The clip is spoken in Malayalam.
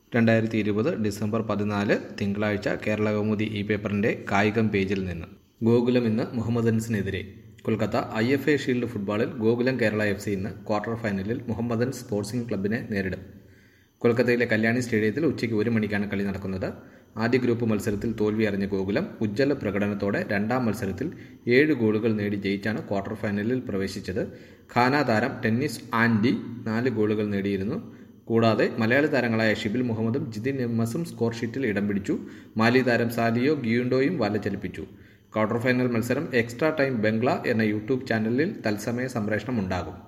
രണ്ടായിരത്തി ഇരുപത് ഡിസംബർ പതിനാല് തിങ്കളാഴ്ച കേരള കൗമുദി ഈ പേപ്പറിന്റെ കായികം പേജിൽ നിന്ന് ഗോകുലം ഇന്ന് മുഹമ്മദൻസിനെതിരെ Kolkata I F A shield ഫുട്ബോളിൽ ഗോകുലം കേരള എഫ് സി ഇന്ന് ക്വാർട്ടർ ഫൈനലിൽ മുഹമ്മദൻ സ്പോർട്സിംഗ് ക്ലബിനെ നേരിടും കൊൽക്കത്തയിലെ കല്യാണി സ്റ്റേഡിയത്തിൽ ഉച്ചയ്ക്ക് ഒരു മണിക്കാണ് കളി നടക്കുന്നത് ആദ്യ ഗ്രൂപ്പ് മത്സരത്തിൽ തോൽവി അറിഞ്ഞ ഗോകുലം ഉജ്ജ്വല പ്രകടനത്തോടെ രണ്ടാം മത്സരത്തിൽ ഏഴ് ഗോളുകൾ നേടി ജയിച്ചാണ് ക്വാർട്ടർ ഫൈനലിൽ പ്രവേശിച്ചത് ഖാന താരം ടെന്നീസ് ആൻഡി നാല് ഗോളുകൾ നേടിയിരുന്നു കൂടാതെ മലയാളി താരങ്ങളായ ഷിബിൽ മുഹമ്മദും ജിതിൻ എമ്മസും സ്കോർ ഷീറ്റിൽ ഇടം പിടിച്ചു മാലി താരം സാലിയോ ഗിയുണ്ടോയും വലചലിപ്പിച്ചു ക്വാർട്ടർ ഫൈനൽ മത്സരം എക്സ്ട്രാ ടൈം ബംഗ്ല എന്ന യൂട്യൂബ് ചാനലിൽ തത്സമയ സംപ്രേഷണം ഉണ്ടാകും